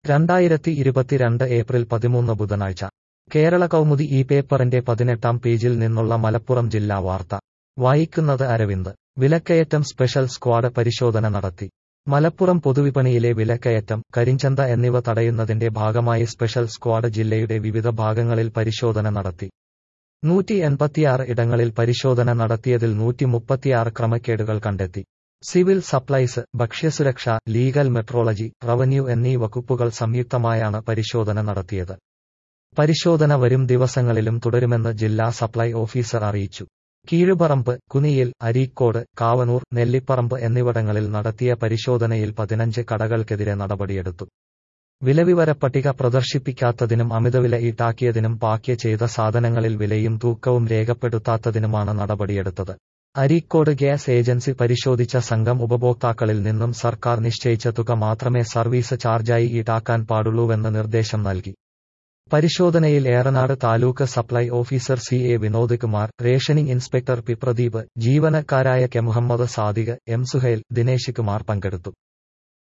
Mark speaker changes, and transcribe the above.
Speaker 1: രണ്ടായിരത്തി ഇരുപത്തിരണ്ട് ഏപ്രിൽ പതിമൂന്ന് ബുധനാഴ്ച കേരള കൗമുദി ഈ പേപ്പറിന്റെ പതിനെട്ടാം പേജിൽ നിന്നുള്ള മലപ്പുറം ജില്ലാ വാർത്ത വായിക്കുന്നത് അരവിന്ദ് വിലക്കയറ്റം സ്പെഷ്യൽ സ്ക്വാഡ് പരിശോധന നടത്തി മലപ്പുറം പൊതുവിപണിയിലെ വിലക്കയറ്റം കരിഞ്ചന്ത എന്നിവ തടയുന്നതിന്റെ ഭാഗമായി സ്പെഷ്യൽ സ്ക്വാഡ് ജില്ലയുടെ വിവിധ ഭാഗങ്ങളിൽ പരിശോധന നടത്തി നൂറ്റി എൺപത്തിയാറ് ഇടങ്ങളിൽ പരിശോധന നടത്തിയതിൽ നൂറ്റി മുപ്പത്തിയാറ് ക്രമക്കേടുകൾ കണ്ടെത്തി സിവിൽ സപ്ലൈസ് ഭക്ഷ്യസുരക്ഷ ലീഗൽ മെട്രോളജി റവന്യൂ എന്നീ വകുപ്പുകൾ സംയുക്തമായാണ് പരിശോധന നടത്തിയത് പരിശോധന വരും ദിവസങ്ങളിലും തുടരുമെന്ന് ജില്ലാ സപ്ലൈ ഓഫീസർ അറിയിച്ചു കീഴുപറമ്പ് കുനിയിൽ അരീക്കോട് കാവനൂർ നെല്ലിപ്പറമ്പ് എന്നിവിടങ്ങളിൽ നടത്തിയ പരിശോധനയിൽ പതിനഞ്ച് കടകൾക്കെതിരെ നടപടിയെടുത്തു വിലവിവര പട്ടിക പ്രദർശിപ്പിക്കാത്തതിനും അമിതവില ഈട്ടാക്കിയതിനും പാക്യ ചെയ്ത സാധനങ്ങളിൽ വിലയും തൂക്കവും രേഖപ്പെടുത്താത്തതിനുമാണ് നടപടിയെടുത്തത് അരീക്കോട് ഗ്യാസ് ഏജൻസി പരിശോധിച്ച സംഘം ഉപഭോക്താക്കളിൽ നിന്നും സർക്കാർ നിശ്ചയിച്ച തുക മാത്രമേ സർവീസ് ചാർജായി ഈടാക്കാൻ പാടുള്ളൂവെന്ന് നിർദ്ദേശം നൽകി പരിശോധനയിൽ Eranad taluk supply officer C A Vinod Kumar rationing inspector P Pradeep ജീവനക്കാരായ കെ മുഹമ്മദ് സാദിഖ് എം സുഹൈൽ ദിനേശ് കുമാർ പങ്കെടുത്തു